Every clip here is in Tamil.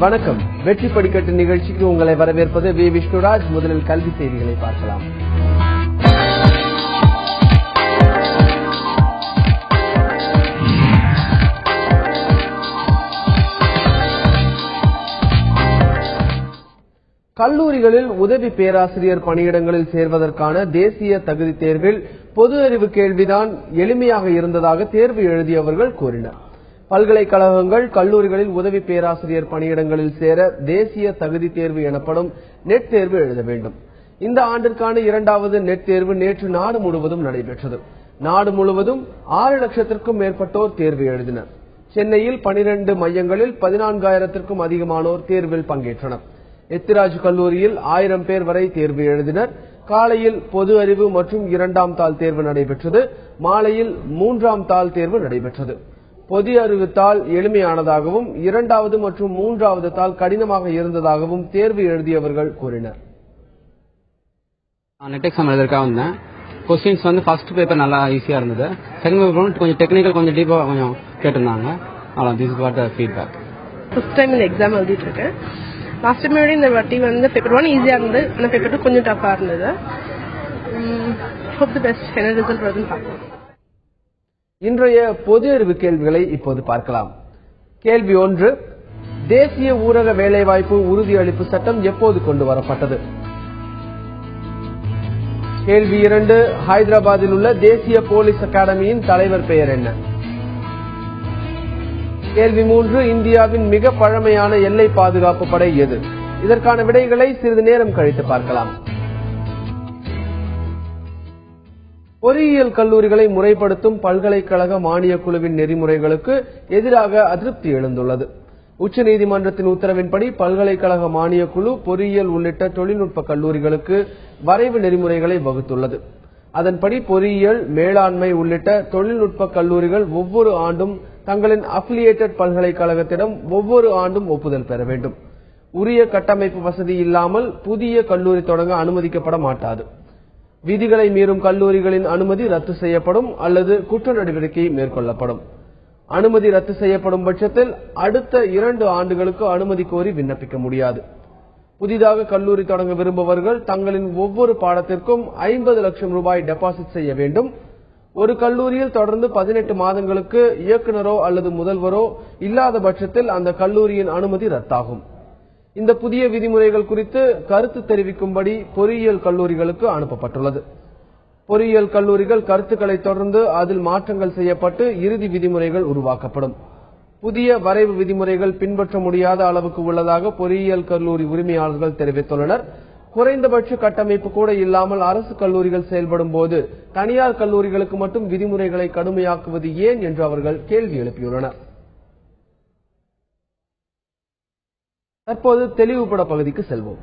வணக்கம் வெற்றி படிக்கட்டு நிகழ்ச்சிக்கு உங்களை வரவேற்பது வி விஷ்ணுராஜ் முதலில் கல்வி செய்திகளை பார்க்கலாம் கல்லூரிகளில் உதவி பேராசிரியர் பணியிடங்களில் சேர்வதற்கான தேசிய தகுதி தேர்வில் பொது அறிவு கேள்விதான் எளிமையாக இருந்ததாக தேர்வு எழுதியவர்கள் கூறினர் பல்கலைக்கழகங்கள் கல்லூரிகளில் உதவி பேராசிரியர் பணியிடங்களில் சேர தேசிய தகுதி தேர்வு எனப்படும் நெட் தேர்வு எழுத வேண்டும் இந்த ஆண்டிற்கான இரண்டாவது நெட் தேர்வு நேற்று நாடு முழுவதும் நடைபெற்றது நாடு முழுவதும் ஆறு லட்சத்திற்கும் மேற்பட்டோர் தேர்வு எழுதினர் சென்னையில் பனிரெண்டு மையங்களில் பதினான்காயிரத்திற்கும் அதிகமானோர் தேர்வில் பங்கேற்றனர் எத்திராஜ் கல்லூரியில் ஆயிரம் பேர் வரை தேர்வு எழுதினர் காலையில் பொது அறிவு மற்றும் இரண்டாம் தாள் தேர்வு நடைபெற்றது மாலையில் மூன்றாம் தாள் தேர்வு நடைபெற்றது பொது அறிவு தாள் எளிமையானதாகவும் இரண்டாவது மற்றும் மூன்றாவது தாள் கடினமாக இருந்ததாகவும் தேர்வு எழுதியவர்கள் கூறினர் நான் நெட் எக்ஸாம் எழுதுறதுக்காக வந்தேன் கொஸ்டின்ஸ் வந்து ஃபர்ஸ்ட் பேப்பர் நல்லா ஈஸியாக இருந்தது செகண்ட் பேப்பர் கொஞ்சம் டெக்னிக்கல் கொஞ்சம் டீப்பாக கொஞ்சம் கேட்டிருந்தாங்க அவ்வளோ this what feedback first time இந்த எக்ஸாம் எழுதிட்டு இருக்கேன் லாஸ்ட் டைம் விட இந்த வாட்டி வந்து பேப்பர் ஒன் ஈஸியாக இருந்தது ஆனால் பேப்பர் டூ கொஞ்சம் டஃப்பாக இருந்தது ஹோப் தி பெஸ்ட் என்ன ரிசல்ட் வருதுன்னு பார்க்கலாம் இன்றைய பொது அறிவு கேள்விகளை இப்போது பார்க்கலாம் கேள்வி ஒன்று தேசிய ஊரக வேலைவாய்ப்பு உறுதியளிப்பு சட்டம் எப்போது கொண்டு வரப்பட்டது கேள்வி இரண்டு ஹைதராபாத்தில் உள்ள தேசிய போலீஸ் அகாடமியின் தலைவர் பெயர் என்ன கேள்வி மூன்று இந்தியாவின் மிக பழமையான எல்லை பாதுகாப்பு படை எது இதற்கான விடைகளை சிறிது நேரம் கழித்து பார்க்கலாம் பொறியியல் கல்லூரிகளை முறைப்படுத்தும் பல்கலைக்கழக மானியக் குழுவின் நெறிமுறைகளுக்கு எதிராக அதிருப்தி எழுந்துள்ளது உச்சநீதிமன்றத்தின் உத்தரவின்படி பல்கலைக்கழக மானியக் குழு பொறியியல் உள்ளிட்ட தொழில்நுட்ப கல்லூரிகளுக்கு வரைவு நெறிமுறைகளை வகுத்துள்ளது அதன்படி பொறியியல் மேலாண்மை உள்ளிட்ட தொழில்நுட்ப கல்லூரிகள் ஒவ்வொரு ஆண்டும் தங்களின் அபிலியேட்டட் பல்கலைக்கழகத்திடம் ஒவ்வொரு ஆண்டும் ஒப்புதல் பெற வேண்டும் உரிய கட்டமைப்பு வசதி இல்லாமல் புதிய கல்லூரி தொடங்க அனுமதிக்கப்பட மாட்டாது விதிகளை மீறும் கல்லூரிகளின் அனுமதி ரத்து செய்யப்படும் அல்லது குற்ற நடவடிக்கை மேற்கொள்ளப்படும் அனுமதி ரத்து செய்யப்படும் பட்சத்தில் அடுத்த இரண்டு ஆண்டுகளுக்கு அனுமதி கோரி விண்ணப்பிக்க முடியாது புதிதாக கல்லூரி தொடங்க விரும்புபவர்கள் தங்களின் ஒவ்வொரு பாடத்திற்கும் ஐம்பது லட்சம் ரூபாய் டெபாசிட் செய்ய வேண்டும் ஒரு கல்லூரியில் தொடர்ந்து பதினெட்டு மாதங்களுக்கு இயக்குனரோ அல்லது முதல்வரோ இல்லாத பட்சத்தில் அந்த கல்லூரியின் அனுமதி ரத்தாகும் இந்த புதிய விதிமுறைகள் குறித்து கருத்து தெரிவிக்கும்படி பொறியியல் கல்லூரிகளுக்கு அனுப்பப்பட்டுள்ளது பொறியியல் கல்லூரிகள் கருத்துக்களை தொடர்ந்து அதில் மாற்றங்கள் செய்யப்பட்டு இறுதி விதிமுறைகள் உருவாக்கப்படும் புதிய வரைவு விதிமுறைகள் பின்பற்ற முடியாத அளவுக்கு உள்ளதாக பொறியியல் கல்லூரி உரிமையாளர்கள் தெரிவித்துள்ளனர் குறைந்தபட்ச கட்டமைப்பு கூட இல்லாமல் அரசு கல்லூரிகள் செயல்படும் போது தனியார் கல்லூரிகளுக்கு மட்டும் விதிமுறைகளை கடுமையாக்குவது ஏன் என்று அவர்கள் கேள்வி எழுப்பியுள்ளனர் தற்போது தெளிவுபட பகுதிக்கு செல்வோம்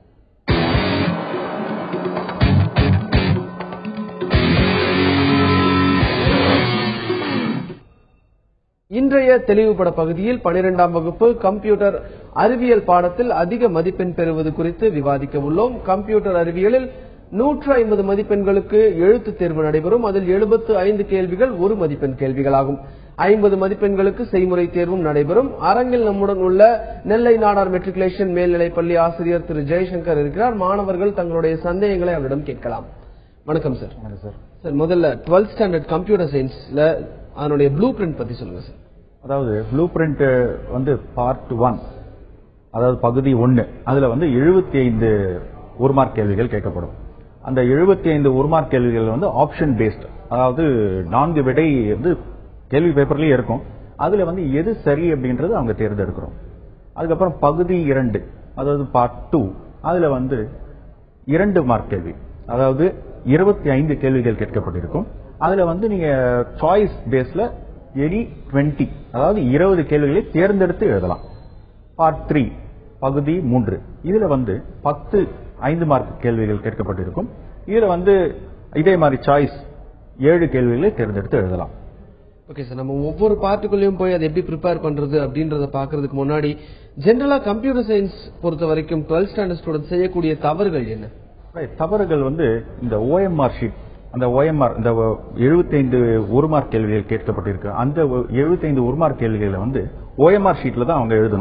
இன்றைய தெளிவுபட பகுதியில் பனிரெண்டாம் வகுப்பு கம்ப்யூட்டர் அறிவியல் பாடத்தில் அதிக மதிப்பெண் பெறுவது குறித்து விவாதிக்க உள்ளோம் கம்ப்யூட்டர் அறிவியலில் நூற்று ஐம்பது மதிப்பெண்களுக்கு எழுத்து தேர்வு நடைபெறும் அதில் எழுபத்து ஐந்து கேள்விகள் ஒரு மதிப்பெண் கேள்விகளாகும் ஐம்பது மதிப்பெண்களுக்கு செய்முறை தேர்வும் நடைபெறும் அரங்கில் நம்முடன் உள்ள நெல்லை நாடார் மெட்ரிகுலேஷன் மேல்நிலைப்பள்ளி ஆசிரியர் திரு ஜெயசங்கர் இருக்கிறார் மாணவர்கள் தங்களுடைய சந்தேகங்களை அவரிடம் கேட்கலாம் வணக்கம் சார் சார் சார் முதல்ல டுவெல்த் ஸ்டாண்டர்ட் கம்ப்யூட்டர் சயின்ஸ்ல அதனுடைய ப்ளூ பிரிண்ட் பத்தி சொல்லுங்க சார் அதாவது ப்ளூ பிரிண்ட் வந்து பார்ட் ஒன் அதாவது பகுதி ஒன்னு அதுல வந்து எழுபத்தி ஐந்து ஒரு மார்க் கேள்விகள் கேட்கப்படும் அந்த எழுபத்தி ஐந்து ஒரு மார்க் கேள்விகள் வந்து ஆப்ஷன் பேஸ்ட் அதாவது நான்கு விடை வந்து கேள்வி பேப்பர்லயே இருக்கும் அதுல வந்து எது சரி அப்படின்றது அவங்க தேர்ந்தெடுக்கிறோம் அதுக்கப்புறம் பகுதி இரண்டு அதாவது பார்ட் டூ அதுல வந்து இரண்டு மார்க் கேள்வி அதாவது இருபத்தி ஐந்து கேள்விகள் கேட்கப்பட்டிருக்கும் அதுல வந்து நீங்க சாய்ஸ் பேஸ்ல எனி டுவெண்ட்டி அதாவது இருபது கேள்விகளை தேர்ந்தெடுத்து எழுதலாம் பார்ட் த்ரீ பகுதி மூன்று இதுல வந்து பத்து ஐந்து மார்க் கேள்விகள் கேட்கப்பட்டிருக்கும் இதுல வந்து இதே மாதிரி சாய்ஸ் ஏழு கேள்விகளை தேர்ந்தெடுத்து எழுதலாம் ஓகே சார் நம்ம ஒவ்வொரு பார்ட்டுக்குள்ளேயும் போய் அதை எப்படி ப்ரிப்பேர் பண்றது அப்படின்றத பாக்குறதுக்கு முன்னாடி ஜென்ரலா கம்ப்யூட்டர் சயின்ஸ் பொறுத்த வரைக்கும் டுவெல்த் ஸ்டாண்டர்ட் ஸ்டூடெண்ட் செய்யக்கூடிய தவறுகள் என்ன Right. தவறுகள் வந்து இந்த ஓஎம்ஆர் ஷீட் அந்த ஓஎம்ஆர் இந்த 75 ஒரு மார்க் கேள்விகள் கேட்கப்பட்டிருக்கு அந்த 75 ஒரு மார்க் கேள்விகளை வந்து ஓஎம்ஆர் ஷீட்ல தான் அவங்க எழுதணும்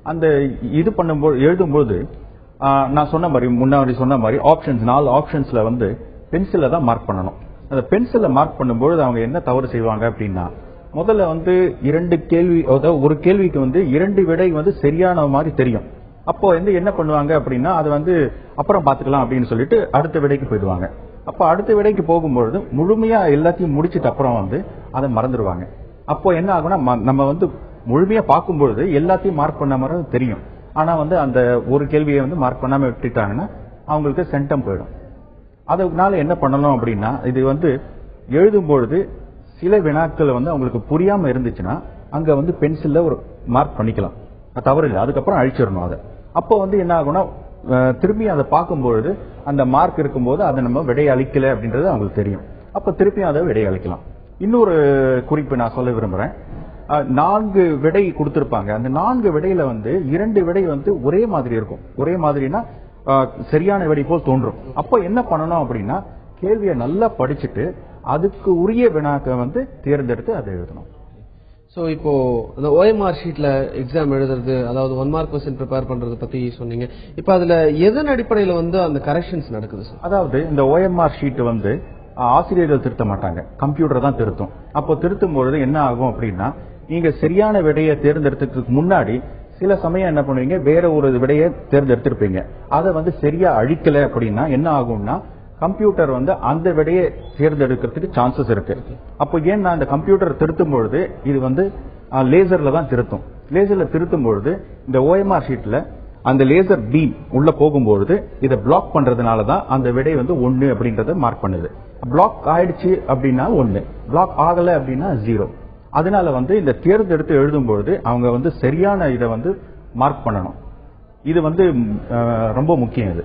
அந்த இது பண்ணும்போது எழுதும்போது ஆ, நான் சொன்ன மாதிரி முன்னாடி சொன்ன மாதிரி ஆப்ஷன்ஸ் நாலு ஆப்ஷன்ஸ்ல வந்து பென்சில்ல தான் மார்க் பண்ணணும் அந்த பென்சில்ல மார்க் பண்ணும்போது அவங்க என்ன தவறு செய்வாங்க அப்படின்னா முதல்ல வந்து இரண்டு கேள்வி அதாவது ஒரு கேள்விக்கு வந்து இரண்டு விடை வந்து சரியான மாதிரி தெரியும் அப்போ வந்து என்ன பண்ணுவாங்க அப்படின்னா அது வந்து அப்புறம் பாத்துக்கலாம் அப்படின்னு சொல்லிட்டு அடுத்த விடைக்கு போயிடுவாங்க அப்போ அடுத்த விடைக்கு போகும்பொழுது முழுமையா எல்லாத்தையும் முடிச்சிட்டு அப்புறம் வந்து அதை மறந்துடுவாங்க அப்போ என்ன ஆகும்னா ம- நம்ம வந்து முழுமையா பார்க்கும்பொழுது எல்லாத்தையும் மார்க் பண்ண மாதிரி தெரியும் ஆனா வந்து அந்த ஒரு கேள்வியை வந்து மார்க் பண்ணாம விட்டுட்டாங்கன்னா அவங்களுக்கு சென்டம் போயிடும் அதனால என்ன பண்ணணும் அப்படின்னா இது வந்து எழுதும் பொழுது சில வினாக்கள் வந்து அவங்களுக்கு புரியாம இருந்துச்சுன்னா அங்க வந்து பென்சில்ல ஒரு மார்க் பண்ணிக்கலாம் அது தவறு இல்லை அதுக்கப்புறம் அழிச்சிடணும் அதை அப்போ வந்து என்ன ஆகும்னா அஹ், திரும்பி அதை பார்க்கும்பொழுது அந்த மார்க் இருக்கும்போது அதை நம்ம விடை அளிக்கல அப்படின்றது அவங்களுக்கு தெரியும் அப்ப திருப்பியும் அதை விடை அளிக்கலாம் இன்னொரு குறிப்பு நான் சொல்ல விரும்புறேன் அஹ், நான்கு விடை கொடுத்திருப்பாங்க அந்த நான்கு விடையில வந்து இரண்டு விடை வந்து ஒரே மாதிரி இருக்கும் ஒரே மாதிரினா அஹ், சரியான விடை போல் தோன்றும் அப்போ என்ன பண்ணணும் அப்படின்னா கேள்வியை நல்லா படிச்சுட்டு அதுக்கு உரிய வினாக்க வந்து தேர்ந்தெடுத்து அதை எழுதணும் சோ இப்போ அந்த ஓஎம்ஆர் ஷீட்ல எக்ஸாம் எழுதுறது அதாவது ஒன் மார்க் கொஸ்டின் ப்ரிப்பேர் பண்றத பத்தி சொன்னீங்க இப்போ அதுல எதன் அடிப்படையில வந்து அந்த கரெக்ஷன்ஸ் நடக்குது சார் அதாவது இந்த ஓஎம்ஆர் ஷீட் வந்து அஹ், ஆசிரியர்கள் திருத்த மாட்டாங்க கம்ப்யூட்டர் தான் திருத்தும் அப்போ திருத்தும் பொழுது என்ன ஆகும் அப்படின்னா நீங்க சரியான விடையை தேர்ந்தெடுத்ததுக்கு முன்னாடி சில சமயம் என்ன பண்ணுவீங்க வேற ஒரு விடையை தேர்ந்தெடுத்திருப்பீங்க அதை வந்து சரியா அழிக்கல அப்படின்னா என்ன ஆகும்னா கம்ப்யூட்டர் வந்து அந்த விடையை தேர்ந்தெடுக்கிறதுக்கு சான்சஸ் இருக்கு அப்போ ஏன்னா அந்த கம்ப்யூட்டர் திருத்தும் பொழுது இது வந்து லேசர்ல தான் திருத்தும் லேசர்ல திருத்தும் பொழுது இந்த ஓஎம்ஆர் ஷீட்ல அந்த லேசர் பீம் உள்ள போகும்பொழுது இதை பிளாக் பண்றதுனால தான் அந்த விடை வந்து ஒன்னு அப்படின்றத மார்க் பண்ணுது பிளாக் ஆயிடுச்சு அப்படின்னா ஒன்னு பிளாக் ஆகல அப்படின்னா ஜீரோ அதனால வந்து இந்த தேர்ந்தெடுத்து எழுதும் பொழுது அவங்க வந்து சரியான இதை வந்து மார்க் பண்ணணும் இது வந்து ம், அஹ், ரொம்ப முக்கியம் இது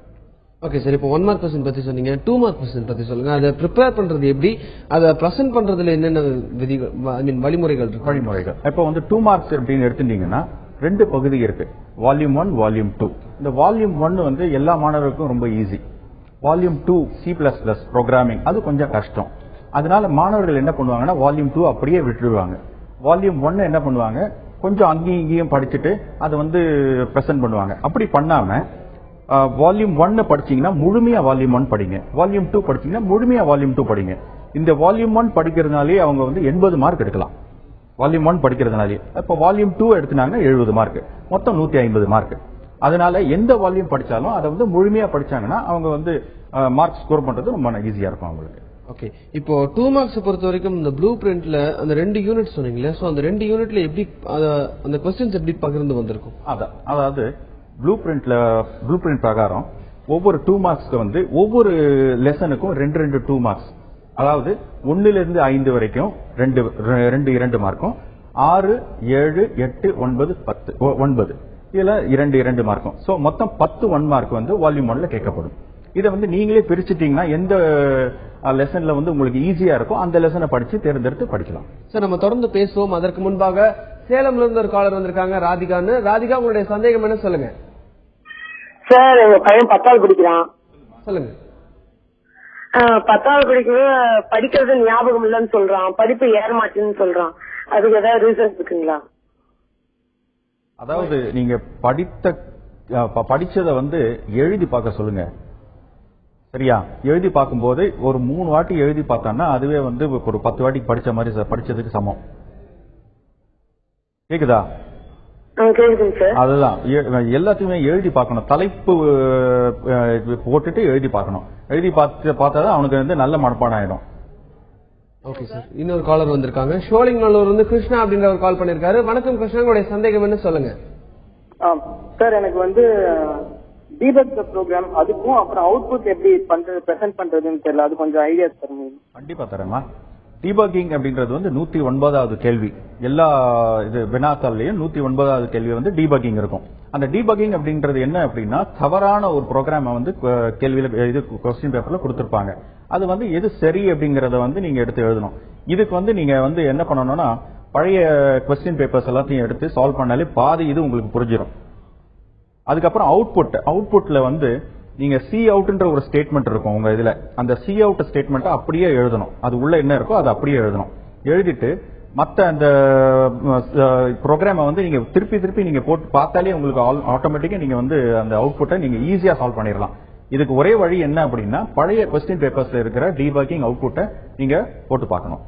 ஓகே சார் இப்போ ஒன் மார்க் கொஸ்டின் பத்தி சொன்னீங்க டூ மார்க் கொஸ்டின் பத்தி சொல்லுங்க அதை ப்ரிப்பேர் பண்றது எப்படி அதை ப்ரெசென்ட் பண்றதுல என்னென்ன விதிகள் ஐ மீன் வழிமுறைகள் இருக்கு வழிமுறைகள் இப்போ வந்து டூ மார்க்ஸ் அப்படின்னு எடுத்துட்டீங்கன்னா ரெண்டு பகுதி இருக்கு வால்யூம் ஒன் வால்யூம் டூ இந்த வால்யூம் ஒன் வந்து எல்லா மாணவருக்கும் ரொம்ப easy volume two C plus plus programming அது கொஞ்சம் கஷ்டம் அதனால மாணவர்கள் என்ன பண்ணுவாங்கன்னா வால்யூம் டூ அப்படியே விட்டுடுவாங்க வால்யூம் ஒன்னு என்ன பண்ணுவாங்க கொஞ்சம் அங்கேயும் இங்கேயும் படிச்சுட்டு அதை வந்து ப்ரெசென்ட் பண்ணுவாங்க அப்படி பண்ணாம வால்யூம் ஒன்னு படிச்சீங்கன்னா முழுமையா வால்யூம் ஒன் படிங்க வால்யூம் டூ படிச்சீங்கன்னா முழுமையா வால்யூம் டூ படிங்க இந்த வால்யூம் ஒன் படிக்கிறதுனாலே அவங்க வந்து எண்பது மார்க் எடுக்கலாம் வால்யூம் ஒன் படிக்கிறதுனாலே இப்போ வால்யூம் டூ எடுத்துனாங்கன்னா எழுபது மார்க் மொத்தம் நூத்தி ஐம்பது மார்க் அதனால எந்த வால்யூம் படிச்சாலும் அதை வந்து முழுமையா படிச்சாங்கன்னா அவங்க வந்து மார்க் ஸ்கோர் பண்றது ரொம்ப ஈஸியா இருக்கும் அவங்களுக்கு ஓகே இப்போ டூ மார்க்ஸ் பொறுத்த வரைக்கும் இந்த ப்ளூ பிரிண்ட்ல அந்த ரெண்டு யூனிட் சொன்னீங்களே சோ அந்த ரெண்டு யூனிட்ல எப்படி அத- அந்த கொஸ்டின்ஸ் எப்படி பகிர்ந்து வந்திருக்கும் அதான் அதாவது ப்ளூ பிரிண்ட்ல ப்ளூ பிரிண்ட் பிரகாரம் ஒவ்வொரு டூ மார்க்ஸ்க்கு வந்து ஒவ்வொரு லெசனுக்கும் ரெண்டு ரெண்டு டூ மார்க்ஸ் அதாவது ஒண்ணுல இருந்து ஐந்து வரைக்கும் ரெண்டு ரெ- ரெண்டு இரண்டு மார்க்கும் ஆறு ஏழு எட்டு ஒன்பது பத்து ஒ- ஒன்பது இதுல இரண்டு இரண்டு மார்க்கும் சோ மொத்தம் பத்து ஒன் மார்க் வந்து வால்யூம் ஒன்ல கேட்கப்படும் இதை வந்து நீங்களே பிரிச்சுட்டீங்கன்னா எந்த லெசன்ல வந்து உங்களுக்கு ஈஸியா இருக்கோ அந்த லெசனை படிச்சு தேர்ந்தெடுத்து படிக்கலாம் சார் நம்ம தொடர்ந்து பேசுவோம் அதற்கு முன்பாக சேலம்ல இருந்து ஒரு காலர் வந்திருக்காங்க ராதிகான்னு ராதிகா உங்களுடைய சந்தேகம் என்ன சொல்லுங்க சார் எங்க பையன் பத்தாவது படிக்கிறான் சொல்லுங்க ஆஹ் பத்தாவது படிக்கவே படிக்கிறது ஞாபகம் இல்லைன்னு சொல்றான் படிப்பு ஏற மாட்டேன்னு சொல்றான் அதுக்கு ஏதாவது ரீசன் இருக்குங்களா அதாவது நீங்க படித்த அஹ், ப- படிச்சதை வந்து எழுதி பார்க்க சொல்லுங்க சரியா எழுதி பார்க்கும்போது ஒரு மூணு வாட்டி எழுதி பார்த்தான்னா அதுவே வந்து ஒரு பத்து வாட்டி படிச்ச மாதிரி ச- படிச்சதுக்கு சமம் கேக்குதா ஆஹ் கேக்குதுங்க சார் அதுதான் எ- எல்லாத்தையுமே எழுதி பார்க்கணும் தலைப்பு அஹ், போட்டுட்டு எழுதி பார்க்கணும் எழுதி பார்த்து பார்த்தாதான் அவனுக்கு வந்து நல்ல மனப்பாடம் ஆயிடும் ஓகே சார் இன்னொரு காலர் வந்திருக்காங்க ஷோலிங் நல்லூர் வந்து கிருஷ்ணா அப்படின்ற ஒரு கால் பண்ணிருக்காரு வணக்கம் கிருஷ்ணா உங்களுடைய சந்தேகம் என்ன சொல்லுங்க சார் எனக்கு வந்து டீபக் ப்ரோக்ராம் அதுக்கும் அப்புறம் அவுட்புட் எப்படி பண்றது பிரசன்ட் பண்றதுன்னு தெரியல அது கொஞ்சம் ஐடியா தருங்க கண்டிப்பா தரேம்மா டீபக்கிங் அப்படின்றது வந்து நூத்தி ஒன்பதாவது கேள்வி எல்லா இது வினாத்தாள்லயும் நூத்தி ஒன்பதாவது கேள்வி வந்து டீபக்கிங் இருக்கும் அந்த டீபக்கிங் அப்படின்றது என்ன அப்படின்னா தவறான ஒரு ப்ரோக்ராம வந்து அஹ், கேள்வியில இது கொஸ்டின் பேப்பர்ல கொடுத்திருப்பாங்க அது வந்து எது சரி அப்படிங்கறத வந்து நீங்க எடுத்து எழுதணும் இதுக்கு வந்து நீங்க வந்து என்ன பண்ணணும்னா பழைய கொஸ்டின் பேப்பர்ஸ் எல்லாத்தையும் எடுத்து சால்வ் பண்ணாலே பாதி இது உங்களுக்கு புரிஞ்சிடும் அதுக்கப்புறம் அவுட்புட் அவுட்புட்ல வந்து நீங்க சி அவுட்ன்ற ஒரு ஸ்டேட்மெண்ட் இருக்கும் உங்க இதுல அந்த சி அவுட் ஸ்டேட்மெண்ட் அப்படியே எழுதணும் அது உள்ள என்ன இருக்கோ அது அப்படியே எழுதணும் எழுதிட்டு மத்த அந்த ப்ரோக்ராமை வந்து நீங்க திருப்பி திருப்பி நீங்க போட்டு பார்த்தாலே உங்களுக்கு ஆட்டோமேட்டிக்கா நீங்க வந்து அந்த அவுட்புட்டை நீங்க ஈஸியா சால்வ் பண்ணிடலாம் இதுக்கு ஒரே வழி என்ன அப்படின்னா பழைய கொஸ்டின் பேப்பர்ஸ்ல இருக்கிற டீபக்கிங் அவுட்புட்டை நீங்க போட்டு பார்க்கணும்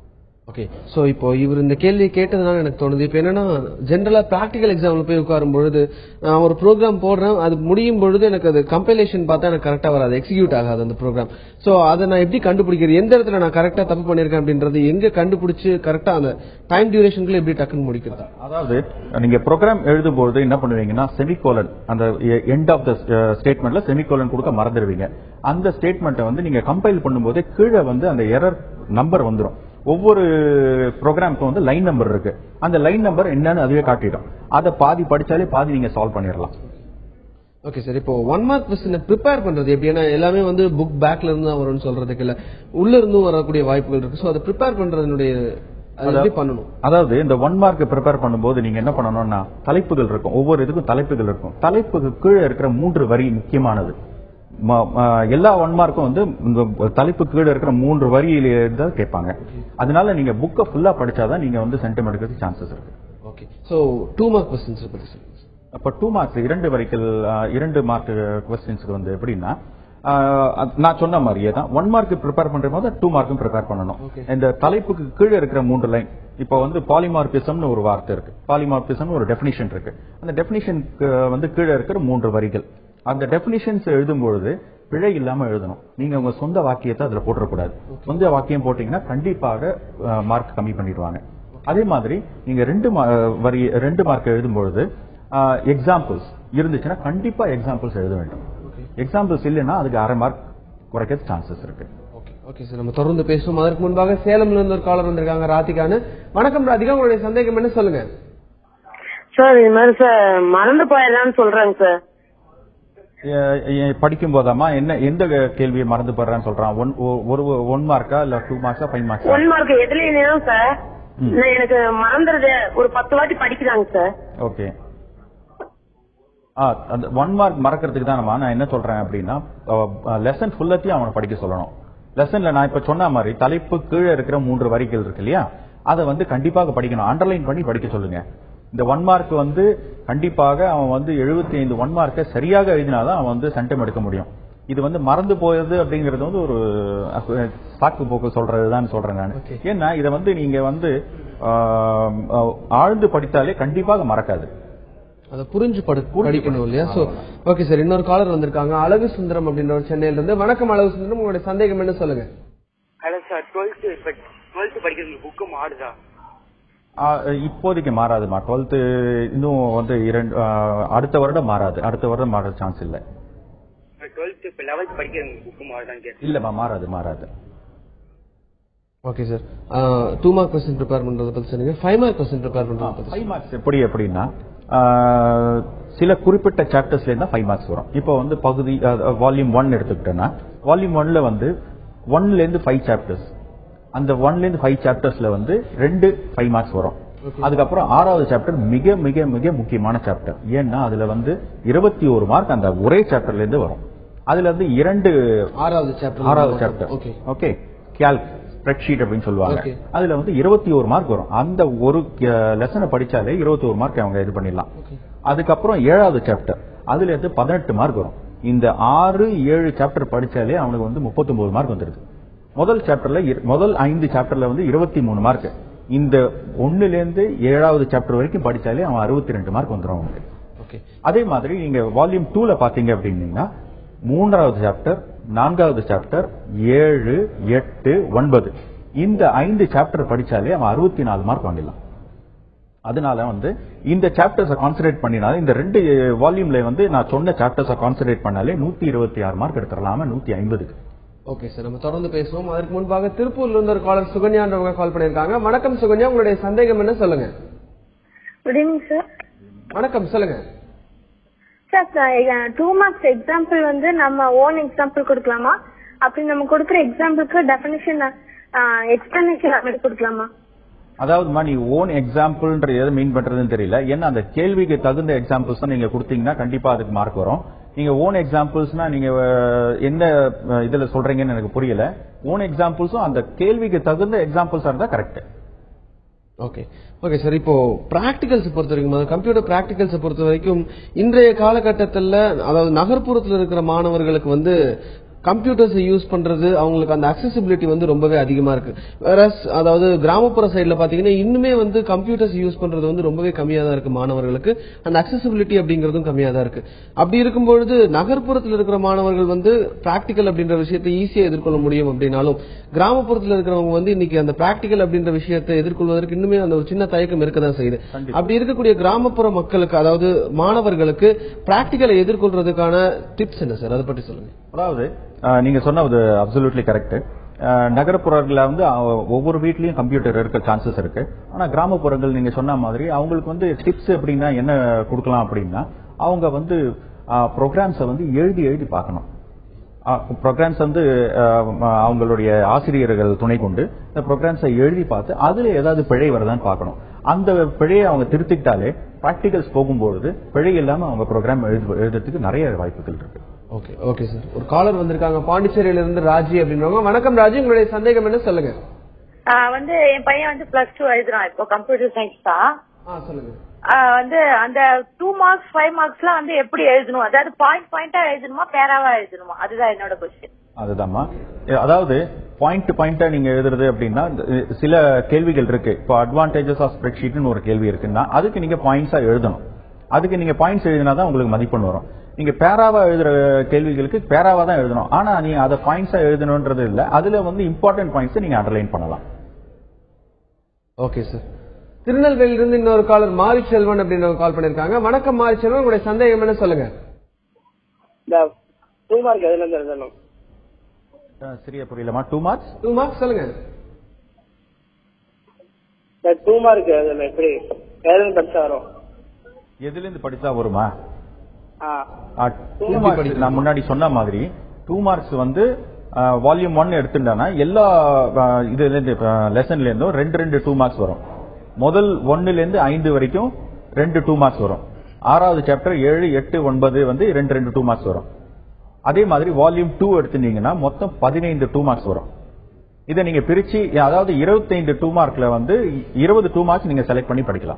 ஓகே சோ இப்போ இவர் இந்த கேள்வி கேட்டதுனால எனக்கு தோணுது இப்போ என்னன்னா ஜென்ரலா பிராக்டிகல் எக்ஸாம்ல போய் உட்காரும் பொழுது நான் ஒரு ப்ரோக்ராம் போடுறேன் அது முடியும் பொழுது எனக்கு அது கம்பைலேஷன் பார்த்தா எனக்கு கரெக்டா வராது எக்ஸிக்யூட் ஆகாது அந்த ப்ரோக்ராம் சோ அதை நான் எப்படி கண்டுபிடிக்கிறது எந்த இடத்துல நான் கரெக்டா தப்பு பண்ணிருக்கேன் அப்படின்றது எங்க கண்டுபிடிச்சு கரெக்டா அந்த டைம் டியூரேஷனுக்குள்ள எப்படி டக்குன்னு முடிக்கிறது அதாவது நீங்க ப்ரோக்ராம் எழுதும்போது என்ன பண்ணுவீங்கன்னா செமிகோலன் அந்த எண்ட் ஆஃப் த ஸ்டேட்மெண்ட்ல செமிகோலன் கொடுக்க மறந்துடுவீங்க அந்த ஸ்டேட்மெண்ட்டை வந்து நீங்க கம்பைல் பண்ணும்போது கீழே வந்து அந்த எரர் நம்பர் வந்துரும் ஒவ்வொரு ப்ரோக்ராமுக்கும் வந்து லைன் நம்பர் இருக்கு அந்த லைன் நம்பர் என்னன்னு அதுவே காட்டிடும் அதை பாதி படிச்சாலே பாதி நீங்க சால்வ் பண்ணிடலாம் ஓகே சார் இப்போ ஒன் மார்க் கொஸ்டின் ப்ரிப்பேர் பண்றது எப்படி ஏன்னா எல்லாமே வந்து புக் பேக்ல இருந்து தான் வரும்னு சொல்றதுக்கு இல்ல உள்ள இருந்தும் வரக்கூடிய வாய்ப்புகள் இருக்கு சோ அதை ப்ரிப்பேர் பண்றதுனுடைய அது எப்படி பண்ணணும் அதாவது இந்த ஒன் மார்க் ப்ரிப்பேர் பண்ணும்போது நீங்க என்ன பண்ணணும்னா தலைப்புகள் இருக்கும் ஒவ்வொரு இதுக்கும் தலைப்புகள் இருக்கும் தலைப்புக்கு கீழே இருக்கிற மூன்று வரி முக்கியமானது ம- ம- எல்லா ஒன் மார்க்கும் வந்து இந்த தலைப்பு கீழே இருக்கிற மூன்று வரியில தான் கேட்பாங்க அதனால நீங்க புக்கை ஃபுல்லா படிச்சாதான் நீங்க வந்து சென்டம் எடுக்கிறதுக்கு சான்சஸ் இருக்கு okay so two mark questions பத்தி சொல்லுங்க sir. அப்ப டூ மார்க்ஸ் இரண்டு வரிகள் அஹ், இரண்டு மார்க் கொஸ்டின்ஸ்க்கு வந்து எப்படின்னா அஹ், அது நான் சொன்ன மாதிரியே தான் ஒன் மார்க் ப்ரிப்பேர் பண்ற போது டூ மார்க்கும் ப்ரிப்பேர் பண்ணணும் இந்த தலைப்புக்கு கீழே இருக்கிற மூன்று லைன் இப்போ வந்து பாலிமார்பிசம்னு ஒரு வார்த்தை இருக்கு பாலிமார்பிசம் ஒரு டெஃபினிஷன் இருக்கு அந்த டெஃபினிஷனுக்கு வந்து கீழே இருக்கிற மூன்று வரிகள் அந்த டெஃபினிஷன்ஸ் எழுதும் பொழுது பிழை இல்லாம எழுதணும் நீங்க உங்க சொந்த வாக்கியத்தை அதுல போட்டுறக்கூடாது சொந்த வாக்கியம் போட்டீங்கன்னா கண்டிப்பாக மார்க் கம்மி பண்ணிடுவாங்க அதே மாதிரி நீங்க ரெண்டு மா- வரி ரெண்டு மார்க் எழுதும் பொழுது எக்ஸாம்பிள்ஸ் இருந்துச்சுன்னா கண்டிப்பா எக்ஸாம்பிள்ஸ் எழுத வேண்டும் எக்ஸாம்பிள்ஸ் இல்லைன்னா அதுக்கு அரை மார்க் குறைக்க சான்சஸ் இருக்கு ஓகே ஓகே சார் நம்ம தொடர்ந்து பேசுவோம் அதற்கு முன்பாக சேலம்ல இருந்து ஒரு காலர் வந்திருக்காங்க ராதிகான்னு வணக்கம் ராதிகா உங்களுடைய சந்தேகம் என்ன சொல்லுங்க சார் இது மாதிரி சார் மறந்து போயிடலாம்னு சொல்றாங்க சார் எ- எ- படிக்கும் போதாமா என்ன எந்த கேள்வியை மறந்து போடுறான்னு சொல்றான் ஒன் ஒ- ஒரு ஒன் மார்க்கா இல்ல டூ மார்க்ஸா ஃபைவ் மார்க்ஸா ஒன் மார்க் எதுலயும் சார் நான் எனக்கு மறந்துடுது ஒரு பத்து வாட்டி படிக்கிறாங்க சார் ஓகே ஆ அந்த ஒன் மார்க் மறக்கிறதுக்கு தானம்மா நான் என்ன சொல்றேன் அப்படின்னா லெசன் ஃபுல்லத்தையும் அவனை படிக்க சொல்லணும் லெசன்ல நான் இப்ப சொன்ன மாதிரி தலைப்பு கீழே இருக்கிற மூன்று வரிகள் இருக்கு இல்லையா அதை வந்து கண்டிப்பாக படிக்கணும் அண்டர்லைன் பண்ணி படிக்க சொல்லுங்க இந்த ஒன் மார்க் வந்து கண்டிப்பாக அவன் வந்து 75 ஐந்து ஒன் மார்க்கை சரியாக எழுதினாதான் அவன் வந்து சென்டம் எடுக்க முடியும் இது வந்து மறந்து போயது அப்படிங்கிறது வந்து ஒரு அஹ், சாக்கு போக்கு சொல்றதுதான் சொல்றேன் நான் ஏன்னா இதை வந்து நீங்க வந்து ஆஹ், ஆஹ், ஆழ்ந்து படித்தாலே கண்டிப்பாக மறக்காது அதை புரிஞ்சு படு படிக்கணும் இல்லையா சோ ஓகே சார் இன்னொரு காலர் வந்திருக்காங்க அழகு சுந்தரம் அப்படின்ற ஒரு சென்னையில இருந்து வணக்கம் அழகு சுந்தரம் உங்களுடைய சந்தேகம் என்ன சொல்லுங்க ஹலோ சார் டுவெல்த்து இப்போ டுவெல்த்து படிக்கிறது புக்கு மாறுதா ஆஹ், இப்போதைக்கு மாறாதுமா டுவெல்த்து இன்னும் வந்து இரண்டு ஆஹ், அடுத்த வருடம் மாறாது அடுத்த வருடம் மாற சான்ஸ் இல்லை டுவெல்த்து இப்போ லெவல்த் படிக்கிறது புக்கு மாறுதான்னு கேட்டேன் இல்லம்மா மாறாது மாறாது okay sir two mark question prepare பண்றத பத்தி சொன்னீங்க ஃபைவ் மார்க் கொஸ்டின் ப்ரிப்பேர் பண்றத பத்தி ஃபைவ் மார்க்ஸ் எப்படி எப்படின்னா ஆஹ், சில குறிப்பிட்ட சாப்டர்ஸ்ல இருந்தா ஃபைவ் மார்க்ஸ் வரும் இப்போ வந்து பகுதி வால்யூம் ஒன் எடுத்துக்கிட்டோம்னா வால்யூம் ஒன்ல வந்து ஒன்ல இருந்து ஃபைவ் சாப்டர்ஸ் அந்த ஒன்ல இருந்து ஃபைவ் சாப்டர்ஸ்ல வந்து ரெண்டு ஃபைவ் மார்க்ஸ் வரும் அதுக்கப்புறம் ஆறாவது சாப்டர் மிக மிக மிக முக்கியமான சாப்டர் ஏன்னா அதுல வந்து இருபத்தி ஒரு மார்க் அந்த ஒரே சாப்டர்ல இருந்து வரும் அதுல இருந்து இரண்டு ஆறாவது சாப்டர் ஆறாவது chapter okay okay Calc spreadsheet அப்படின்னு சொல்லுவாங்க Okay. அதுல வந்து இருபத்தி ஒரு மார்க் வரும் அந்த ஒரு லெசனை படிச்சாலே இருபத்தி ஒரு மார்க் அவங்க இது பண்ணிடலாம் அதுக்கப்புறம் ஏழாவது சாப்டர் அதுல இருந்து பதினெட்டு மார்க் வரும் இந்த ஆறு ஏழு சாப்டர் படிச்சாலே அவனுக்கு வந்து 39 மார்க் வந்துருது முதல் சாப்டர்ல இரு- முதல் ஐந்து சாப்டர்ல வந்து இருபத்தி மூணு மார்க் இந்த ஒண்ணுல இருந்து ஏழாவது சாப்டர் வரைக்கும் படிச்சாலே அவன் அறுபத்தி ரெண்டு மார்க் வந்துடும் அவனுக்கு ஓகே அதே மாதிரி நீங்க வால்யூம் டூல பாத்தீங்க அப்படின்னீங்கன்னா மூன்றாவது சாப்டர் நான்காவது சாப்டர் ஏழு எட்டு ஒன்பது இந்த ஐந்து சாப்டர் படிச்சாலே அவன் அறுபத்தி நாலு மார்க் வாங்கிடலாம் அதனால வந்து இந்த சாப்டர்ஸை கான்சென்ட்ரேட் பண்ணினாலும் இந்த ரெண்டு வால்யூம்ல வந்து நான் சொன்ன சாப்டர்ஸை கான்சென்ட்ரேட் பண்ணாலே நூத்தி இருபத்தி ஆறு மார்க் எடுத்துடலாம நூத்தி ஐம்பதுக்கு ஓகே சார் நம்ம தொடர்ந்து பேசுவோம் அதற்கு முன்பாக திருப்பூர்ல இருந்து ஒரு காலர் சுகன்யான்றவங்க கால் பண்ணிருக்காங்க வணக்கம் சுகன்யா உங்களுடைய சந்தேகம் என்ன சொல்லுங்க குட் ஈவினிங் சார் வணக்கம் சொல்லுங்க சார் டூ மார்க்ஸ் எக்ஸாம்பிள் வந்து நம்ம ஓன் எக்ஸாம்பிள் கொடுக்கலாமா அப்படி நம்ம கொடுக்குற எக்ஸாம்பிளுக்கு டெஃபினிஷன் எக்ஸ்பிளனேஷன் அப்படி கொடுக்கலாமா அதாவதுமா நீ ஓன் எக்ஸாம்பிள்ன்ற எதை மீன் பண்றதுன்னு தெரியல ஏன்னா அந்த கேள்விக்கு தகுந்த எக்ஸாம்பிள்ஸ் தான் நீங்க கொடுத்தீங்கன்னா கண்டிப்பா அதுக்கு மார்க் வரும் நீங்க ஓன் எக்ஸாம்பிள்ஸ்னா நீங்க அஹ், என்ன அஹ், இதுல சொல்றீங்கன்னு எனக்கு புரியல ஓன் எக்ஸாம்பிள்ஸும் அந்த கேள்விக்கு தகுந்த எக்ஸாம்பிள்ஸா இருந்தா கரெக்ட் ஓகே ஓகே சார் இப்போ பிராக்டிகல்ஸ் பொறுத்த வரைக்கும் அதாவது கம்ப்யூட்டர் பிராக்டிகல்ஸை பொறுத்த வரைக்கும் இன்றைய காலகட்டத்தில் அதாவது நகர்ப்புறத்தில் இருக்கிற மாணவர்களுக்கு வந்து கம்ப்யூட்டர்ஸை யூஸ் பண்றது அவங்களுக்கு அந்த அக்சசிபிலிட்டி வந்து ரொம்பவே அதிகமா இருக்கு வேற அதாவது கிராமப்புற சைடுல பாத்தீங்கன்னா இன்னுமே வந்து கம்ப்யூட்டர்ஸ் யூஸ் பண்றது வந்து ரொம்பவே கம்மியா தான் இருக்கு மாணவர்களுக்கு அந்த அக்சசிபிலிட்டி அப்படிங்கறதும் கம்மியா தான் இருக்கு அப்படி இருக்கும்பொழுது நகர்ப்புறத்தில் இருக்கிற மாணவர்கள் வந்து பிராக்டிக்கல் அப்படின்ற விஷயத்தை ஈஸியா எதிர்கொள்ள முடியும் அப்படின்னாலும் கிராமப்புறத்தில் இருக்கிறவங்க வந்து இன்னைக்கு அந்த பிராக்டிக்கல் அப்படின்ற விஷயத்தை எதிர்கொள்வதற்கு இன்னுமே அந்த ஒரு சின்ன தயக்கம் இருக்க தான் செய்யுது அப்படி இருக்கக்கூடிய கிராமப்புற மக்களுக்கு அதாவது மாணவர்களுக்கு பிராக்டிக்கலை எதிர்கொள்றதுக்கான டிப்ஸ் என்ன சார் அதை பற்றி சொல்லுங்க அதாவது அஹ், நீங்க சொன்னது அப்சல்யூட்லி கரெக்ட் நகரப்புறங்களில் வந்து அஹ், ஒவ்வொரு வீட்லயும் கம்ப்யூட்டர் இருக்க சான்சஸ் இருக்கு ஆனா கிராமப்புறங்கள் நீங்க சொன்ன மாதிரி அவங்களுக்கு வந்து டிப்ஸ் அப்படின்னா என்ன கொடுக்கலாம் அப்படின்னா அவங்க வந்து ப்ரோக்ராம்ஸை வந்து எழுதி எழுதி பார்க்கணும் ப்ரோக்ராம்ஸ் வந்து அஹ், ம- அவங்களுடைய ஆசிரியர்கள் துணை கொண்டு இந்த ப்ரோக்ராம்ஸை எழுதி பார்த்து அதுல ஏதாவது பிழை வருதான்னு பார்க்கணும் அந்த பிழையை அவங்க திருத்திக்கிட்டாலே ப்ராக்டிகல்ஸ் போகும்பொழுது பிழை இல்லாம அவங்க ப்ரோக்ராம் எழுது எழுதுறதுக்கு நிறைய வாய்ப்புகள் இருக்கு ஓகே ஓகே சார் ஒரு காலர் வந்திருக்காங்க பாண்டிச்சேரியில இருந்து ராஜி அப்படின்றவங்க வணக்கம் ராஜி உங்களுடைய சந்தேகம் என்ன சொல்லுங்க ஆஹ் வந்து என் பையன் வந்து பிளஸ் டூ எழுதுறான் இப்போ கம்ப்யூட்டர் சயின்ஸ் தான் ஆ சொல்லுங்க ஆஹ் வந்து அந்த டூ மார்க்ஸ் ஃபைவ் மார்க்ஸ்லாம் வந்து எப்படி எழுதணும் அதாவது பாயிண்ட் பாயிண்டா எழுதணுமா பேராவா எழுதணுமா அதுதான் என்னோட கொஸ்டின் அதுதாம்மா எ, அதாவது பாயிண்ட் பாயிண்டா நீங்க எழுதுறது அப்படின்னா இந்த, இ, சில கேள்விகள் இருக்கு இப்போ அட்வான்டேஜஸ் ஆஃப் ஸ்ப்ரெட்ஷீட்னு ஒரு கேள்வி இருக்குன்னா அதுக்கு நீங்க பாயிண்ட்ஸா எழுதணும் அதுக்கு நீங்க பாயிண்ட்ஸ் எழுதினா தான் உங்களுக்கு மதிப்பெண் வரும் நீங்க பேராவா எழுதுற கேள்விகளுக்கு பேராவா தான் எழுதணும் ஆனா நீங்க அதை பாயிண்ட்ஸா எழுதணும்ன்றது இல்ல அதுல வந்து இம்பார்ட்டன்ட் பாயிண்ட்ஸ் நீங்க அண்டர்லைன் பண்ணலாம் ஓகே சார் திருநெல்வேலியிலிருந்து இன்னொரு காலர் மாரி செல்வன் அப்படின்னு கால் பண்ணிருக்காங்க வணக்கம் மாரி செல்வன் உங்களுடைய சந்தேகம் என்ன சொல்லுங்க இந்த டூ மார்க் எதுல இருந்து எழுதணும் அஹ், சரியா புரியலமா டூ மார்க்ஸ் டூ மார்க்ஸ் சொல்லுங்க இந்த டூ மார்க் எழுதணும் எப்படி எழுதுன்னு படிச்சா வரும் எதுல இருந்து படிச்சா வருமா ஆ டூ மார்க்ஸ் நான் முன்னாடி சொன்ன மாதிரி டூ மார்க்ஸ் வந்து வால்யூம் ஒன் எடுத்துட்டானா எல்லா அஹ், இதுல இருந்து லெசன்ல இருந்தும் ரெண்டு ரெண்டு டூ மார்க்ஸ் வரும் முதல் ஒன்னுல இருந்து ஐந்து வரைக்கும் ரெண்டு டூ மார்க்ஸ் வரும் ஆறாவது சாப்டர் ஏழு எட்டு ஒன்பது வந்து ரெண்டு ரெண்டு டூ மார்க்ஸ் வரும் அதே மாதிரி வால்யூம் டூ எடுத்துட்டீங்கன்னா மொத்தம் பதினைந்து டூ மார்க்ஸ் வரும் இதை நீங்க பிரிச்சு அதாவது இருபத்தைந்து டூ மார்க்ல வந்து இருபது டூ மார்க்ஸ் நீங்க செலக்ட் பண்ணி படிக்கலாம்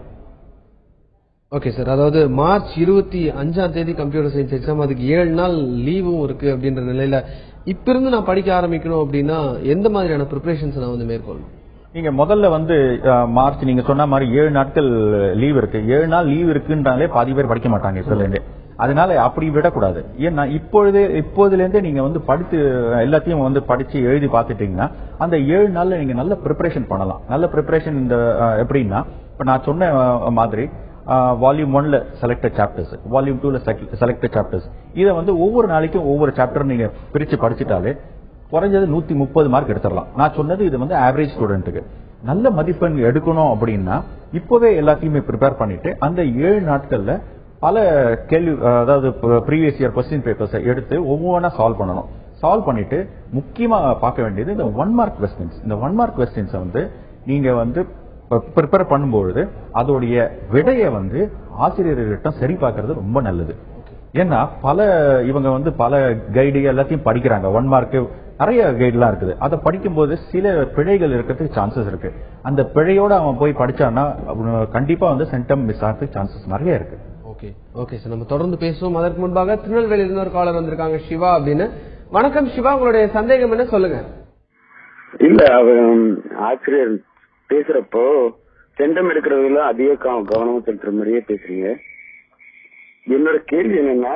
ஓகே சார் அதாவது மார்ச் இருபத்தி அஞ்சாம் தேதி கம்ப்யூட்டர் சயின்ஸ் எக்ஸாம் அதுக்கு ஏழு நாள் லீவும் இருக்கு அப்படின்ற நிலையில இப்ப இருந்து நான் படிக்க ஆரம்பிக்கணும் அப்படின்னா எந்த மாதிரியான ப்ரிப்பரேஷன்ஸ் நான் வந்து மேற்கொள்ளணும் நீங்க முதல்ல வந்து அஹ், மார்ச் நீங்க சொன்ன மாதிரி ஏழு நாட்கள் லீவ் இருக்கு ஏழு நாள் லீவ் இருக்குன்றாலே பாதி பேர் படிக்க மாட்டாங்க இப்பல இருந்தே அதனால அப்படி விடக்கூடாது ஏன்னா இப்பொழுதே இப்போதுல இருந்தே நீங்க வந்து படித்து எல்லாத்தையும் வந்து படிச்சு எழுதி பார்த்துட்டீங்கன்னா அந்த ஏழு நாள்ல நீங்க நல்ல ப்ரிப்பரேஷன் பண்ணலாம் நல்ல ப்ரிப்பரேஷன் இந்த அஹ், எப்படின்னா இப்ப நான் சொன்ன அஹ், மாதிரி வால்யூம் ஒன்ல செலக்டட் சாப்டர்ஸ் வால்யூம் டூல செலக்டட் சாப்டர்ஸ் இதை வந்து ஒவ்வொரு நாளைக்கும் ஒவ்வொரு சாப்டர் நீங்க பிரிச்சு படிச்சுட்டாலே குறைஞ்சது நூத்தி முப்பது மார்க் எடுத்துடலாம் நான் சொன்னது இது வந்து ஆவரேஜ் ஸ்டூடெண்ட்டுக்கு நல்ல மதிப்பெண் எடுக்கணும் அப்படின்னா இப்போவே எல்லாத்தையுமே ப்ரிப்பேர் பண்ணிட்டு அந்த ஏழு நாட்கள்ல பல கேள்வி அதாவது ப்ரீவியஸ் இயர் கொஸ்டின் பேப்பர்ஸை எடுத்து ஒவ்வொன்றா சால்வ் பண்ணணும் சால்வ் பண்ணிட்டு முக்கியமா பார்க்க வேண்டியது இந்த ஒன் மார்க் கொஸ்டின்ஸ் இந்த ஒன் மார்க் கொஸ்டின்ஸை வந்து நீங்க வந்து ப்ரிப்பேர் பண்ணும்பொழுது அதோடைய விடையை வந்து ஆசிரியர்கிட்ட சரி பார்க்கறது ரொம்ப நல்லது ஏன்னா பல இவங்க வந்து பல கைடு எல்லாத்தையும் படிக்கிறாங்க ஒன் மார்க் நிறைய கைடுலாம் இருக்குது அதை படிக்கும்போது சில பிழைகள் இருக்கிறதுக்கு சான்சஸ் இருக்கு அந்த பிழையோட அவன் போய் படிச்சான்னா அவனு கண்டிப்பா வந்து சென்டம் மிஸ் ஆகிறதுக்கு சான்சஸ் நிறைய இருக்கு ஓகே ஓகே சார் நம்ம தொடர்ந்து பேசுவோம் அதற்கு முன்பாக திருநெல்வேலியில இருந்து ஒரு காலர் வந்திருக்காங்க சிவா அப்படின்னு வணக்கம் சிவா உங்களுடைய சந்தேகம் என்ன சொல்லுங்க இல்ல அவன் ஆசிரியர் பேசுறப்போ செண்டம் எடுக்கிறதுல அதிக கவ- கவனம் செலுத்துற மாதிரியே பேசுறீங்க என்னோட கேள்வி என்னன்னா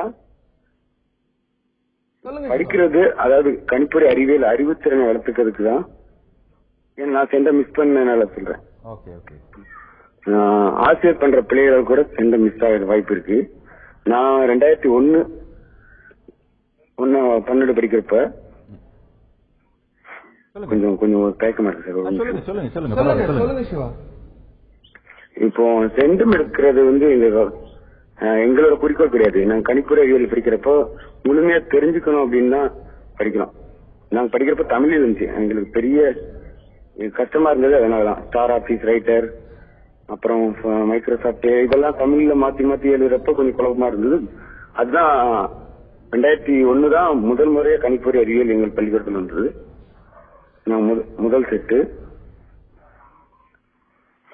படிக்கிறது அதாவது கணிப்பொறி அறிவியல் அறிவுத்திறனை வளர்த்துக்கிறதுக்கு தான் ஏன்னா நான் செண்டம் மிஸ் பண்ணனால சொல்றேன் ஓகே ஓகே ஆஹ் ஆசிரியர் பண்ற பிள்ளைகள் கூட செண்டம் மிஸ் ஆகிற வாய்ப்பு இருக்கு நான் ரெண்டாயிரத்தி ஒன்னு ஒன்னு பன்னெண்டு படிக்கிறப்ப கொஞ்சம் கொஞ்சம் தயக்கமா இருக்கு சார் ஒரு நிமிஷம். சொல்லுங்க சொல்லுங்க சொல்லுங்க சொல்லுங்க சொல்லுங்க சிவா இப்போ செண்டம் எடுக்கிறது வந்து எங்க அஹ், எங்களோட குறிக்கோள் கிடையாது நாங்க கணிப்புற அறிவியல் படிக்கிறப்போ முழுமையா தெரிஞ்சுக்கணும் அப்படின்னு தான் படிக்கிறோம் நாங்க படிக்கிறப்ப தமிழ் இருந்துச்சு எங்களுக்கு பெரிய அஹ், கஷ்டமா இருந்தது அதனாலதான் ஸ்டார் ஆபீஸ் ரைட்டர் அப்புறம் மைக்ரோசாப்ட் இதெல்லாம் தமிழ்ல மாத்தி மாத்தி எழுதுறப்ப கொஞ்சம் குழப்பமா இருந்தது அதுதான் ரெண்டாயிரத்தி ஒன்னு தான் முதல் முறையா கணிப்பொறி அறிவியல் எங்கள் பள்ளிக்கூடத்தில் வந்தது நான் முத- முதல் செட்டு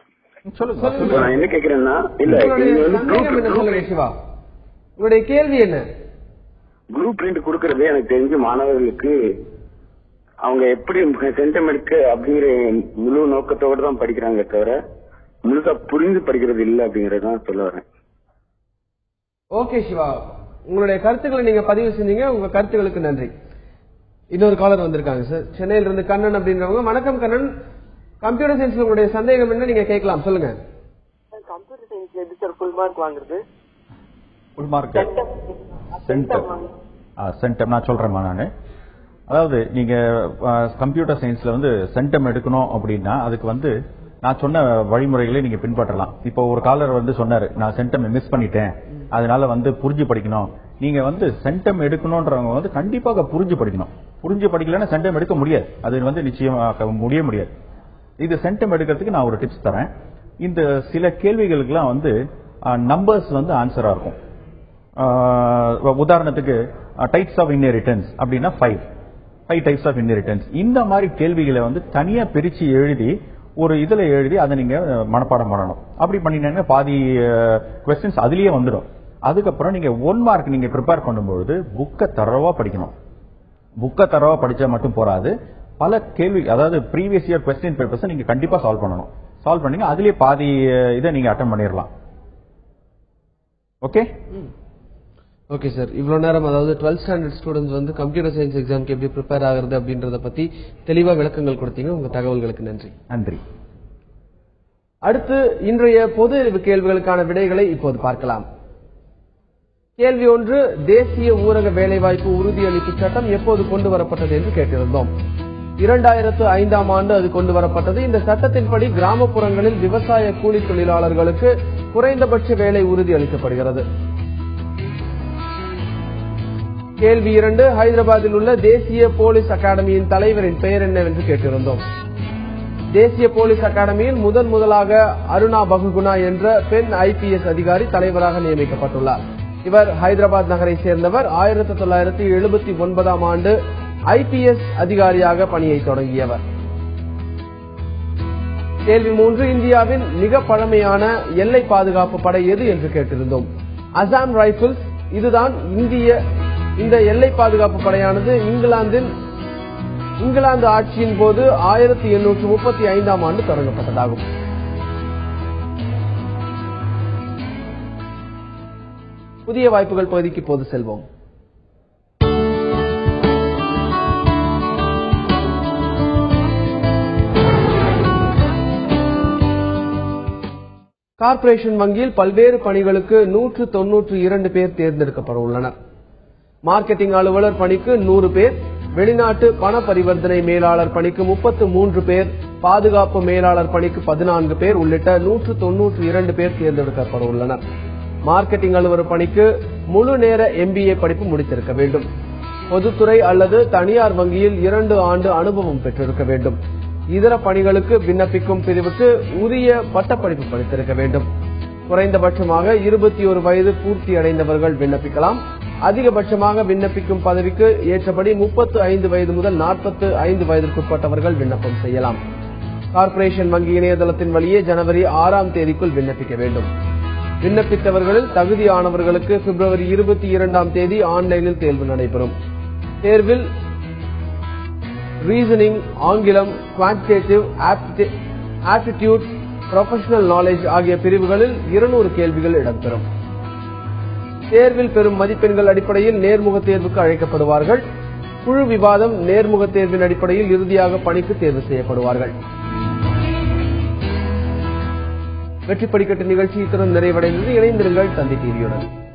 சொல்லுங்க இப்ப நான் என்ன கேக்குறேன்னா இல்ல உங்களுடைய நீங்க வந்து சந்தேகம் என்ன சொல்லுங்க குரூப் சிவா உங்களுடைய கேள்வி என்ன குரூப் பிரிண்ட் கொடுக்கறது எனக்கு தெரிஞ்சு மாணவர்களுக்கு அவங்க எப்படி சென்டம் எடுக்க அப்படிங்கிற முழு நோக்கத்தோட தான் படிக்கிறாங்க தவிர முழுசா புரிஞ்சு படிக்கிறது இல்ல அப்படிங்கறதான் சொல்ல வரேன் ஓகே சிவா உங்களுடைய கருத்துக்களை நீங்க பதிவு செஞ்சீங்க உங்க கருத்துக்களுக்கு நன்றி இன்னொரு காலர் வந்திருக்காங்க சார் சென்னையில இருந்து கண்ணன் அப்படின்றவங்க வணக்கம் கண்ணன் கம்ப்யூட்டர் சயின்ஸ்ல உங்களுடைய சந்தேகம் என்ன நீங்க கேட்கலாம் சொல்லுங்க கம்ப்யூட்டர் சயின்ஸ் எப்படி சார் ஃபுல் மார்க் வாங்குறது ஃபுல் மார்க் சென்டம் சென்டம் நான் சொல்றேன்மா நான் அதாவது நீங்க கம்ப்யூட்டர் சயின்ஸ்ல வந்து சென்டம் எடுக்கணும் அப்படின்னா அதுக்கு வந்து நான் சொன்ன வழிமுறைகளை நீங்க பின்பற்றலாம் இப்போ ஒரு காலர் வந்து சொன்னாரு நான் சென்டம் மிஸ் பண்ணிட்டேன் அதனால வந்து புரிஞ்சு படிக்கணும் நீங்க வந்து சென்டம் எடுக்கணும்ன்றவங்க வந்து கண்டிப்பாக புரிஞ்சு படிக்கணும் புரிஞ்சு படிக்கலன்னா சென்டம் எடுக்க முடியாது அது வந்து நிச்சயமாக முடிய முடியாது இது சென்டம் எடுக்கிறதுக்கு நான் ஒரு டிப்ஸ் தரேன் இந்த சில கேள்விகளுக்கெல்லாம் வந்து நம்பர்ஸ் வந்து ஆன்சரா இருக்கும் ஆஹ் உதாரணத்துக்கு டைப்ஸ் ஆஃப் இன்ஹெரிட்டன்ஸ் அப்படின்னா five five types of inheritance இந்த மாதிரி கேள்விகளை வந்து தனியா பிரிச்சு எழுதி ஒரு இதுல எழுதி அதை நீங்க மனப்பாடம் பண்ணணும் அப்படி பண்ணினீங்கன்னா பாதி கொஸ்டின்ஸ் அதுலயே வந்துடும் அதுக்கப்புறம் நீங்க ஒன் மார்க் நீங்க ப்ரிப்பேர் பண்ணும்பொழுது புக்கை தரவா படிக்கணும் புக்கை தரவா படிச்சா மட்டும் போராது பல கேள்வி அதாவது ப்ரீவியஸ் இயர் கொஸ்டின் பேப்பர்ஸ் நீங்க கண்டிப்பா சால்வ் பண்ணணும் சால்வ் பண்ணீங்க அதுலயே பாதி அஹ், இதை நீங்க அட்டன் பண்ணிடலாம் ஓகே ஓகே சார் இவ்வளவு நேரம் அதாவது டுவெல்த் ஸ்டாண்டர்ட் ஸ்டூடெண்ட்ஸ் வந்து கம்ப்யூட்டர் சயின்ஸ் எக்ஸாம்க்கு எப்படி ப்ரிப்பேர் ஆகுறது அப்படின்றத பத்தி தெளிவா விளக்கங்கள் கொடுத்தீங்க உங்க தகவல்களுக்கு நன்றி நன்றி அடுத்து இன்றைய பொது அறிவு கேள்விகளுக்கான விடைகளை இப்போது பார்க்கலாம் கேள்வி ஒன்று தேசிய ஊரக வேலைவாய்ப்பு உறுதியளிப்பு சட்டம் எப்போது கொண்டு வரப்பட்டது என்று கேட்டிருந்தோம் இரண்டாயிரத்து ஐந்தாம் ஆண்டு அது கொண்டு வரப்பட்டது இந்த சட்டத்தின்படி கிராமப்புறங்களில் விவசாய கூலி தொழிலாளர்களுக்கு குறைந்தபட்ச வேலை உறுதி அளிக்கப்படுகிறது கேள்வி இரண்டு ஹைதராபாத்தில் உள்ள தேசிய போலீஸ் அகாடமியின் தலைவரின் பெயர் என்னவென்று கேட்டிருந்தோம் தேசிய போலீஸ் அகாடமியில் முதன் முதலாக அருணா பகுகுணா என்ற பெண் ஐபிஎஸ் அதிகாரி தலைவராக நியமிக்கப்பட்டுள்ளார் இவர் ஹைதராபாத் நகரை சேர்ந்தவர் ஆயிரத்தி தொள்ளாயிரத்தி எழுபத்தி ஒன்பதாம் ஆண்டு ஐபிஎஸ் அதிகாரியாக பணியை தொடங்கியவர் கேள்வி மூன்று இந்தியாவின் மிக பழமையான எல்லை பாதுகாப்பு படை எது என்று கேட்டிருந்தோம் அசாம் ரைபிள்ஸ் இதுதான் இந்திய இந்த எல்லை பாதுகாப்பு படையானது இங்கிலாந்தில் இங்கிலாந்து ஆட்சியின் போது ஆயிரத்தி எண்ணூற்று முப்பத்தி ஐந்தாம் ஆண்டு தொடங்கப்பட்டதாகும் புதிய வாய்ப்புகள் பகுதிக்கு இப்போது செல்வோம் கார்ப்பரேஷன் வங்கியில் பல்வேறு பணிகளுக்கு நூற்று தொன்னூற்று இரண்டு பேர் தேர்ந்தெடுக்கப்பட உள்ளனர் மார்க்கெட்டிங் அலுவலர் பணிக்கு நூறு பேர் வெளிநாட்டு பண பரிவர்த்தனை மேலாளர் பணிக்கு முப்பத்து மூன்று பேர் பாதுகாப்பு மேலாளர் பணிக்கு பதினான்கு பேர் உள்ளிட்ட நூற்று தொன்னூற்று இரண்டு பேர் தேர்ந்தெடுக்கப்பட உள்ளனர் மார்க்கெட்டிங் அலுவலர் பணிக்கு முழு நேர எம்பிஏ படிப்பு முடித்திருக்க வேண்டும் பொதுத்துறை அல்லது தனியார் வங்கியில் இரண்டு ஆண்டு அனுபவம் பெற்றிருக்க வேண்டும் இதர பணிகளுக்கு விண்ணப்பிக்கும் பிரிவுக்கு உரிய பட்டப்படிப்பு படித்திருக்க வேண்டும் குறைந்தபட்சமாக இருபத்தி ஒரு வயது பூர்த்தி அடைந்தவர்கள் விண்ணப்பிக்கலாம் அதிகபட்சமாக விண்ணப்பிக்கும் பதவிக்கு ஏற்றபடி முப்பத்து ஐந்து வயது முதல் நாற்பத்து ஐந்து வயதிற்குட்பட்டவர்கள் விண்ணப்பம் செய்யலாம் கார்ப்பரேஷன் வங்கி இணையதளத்தின் வழியே ஜனவரி ஆறாம் தேதிக்குள் விண்ணப்பிக்க வேண்டும் விண்ணப்பித்தவர்களில் தகுதியானவர்களுக்கு பிப்ரவரி இருபத்தி இரண்டாம் தேதி ஆன்லைனில் தேர்வு நடைபெறும் தேர்வில் ரீசனிங் ஆங்கிலம் குவான்டிடேட்டிவ் ஆப்டிடியூட் ப்ரொஃபஷனல் நாலேஜ் ஆகிய பிரிவுகளில் இருநூறு கேள்விகள் இடம்பெறும் தேர்வில் பெறும் மதிப்பெண்கள் அடிப்படையில் நேர்முக தேர்வுக்கு அழைக்கப்படுவார்கள் குழு விவாதம் நேர்முக தேர்வின் அடிப்படையில் இறுதியாக பணிக்கு தேர்வு செய்யப்படுவார்கள் வெற்றி படிக்கட்டு நிகழ்ச்சி இத்துடன் நிறைவடைந்தது இணைந்திருங்கள் தந்தி டிவியுடன்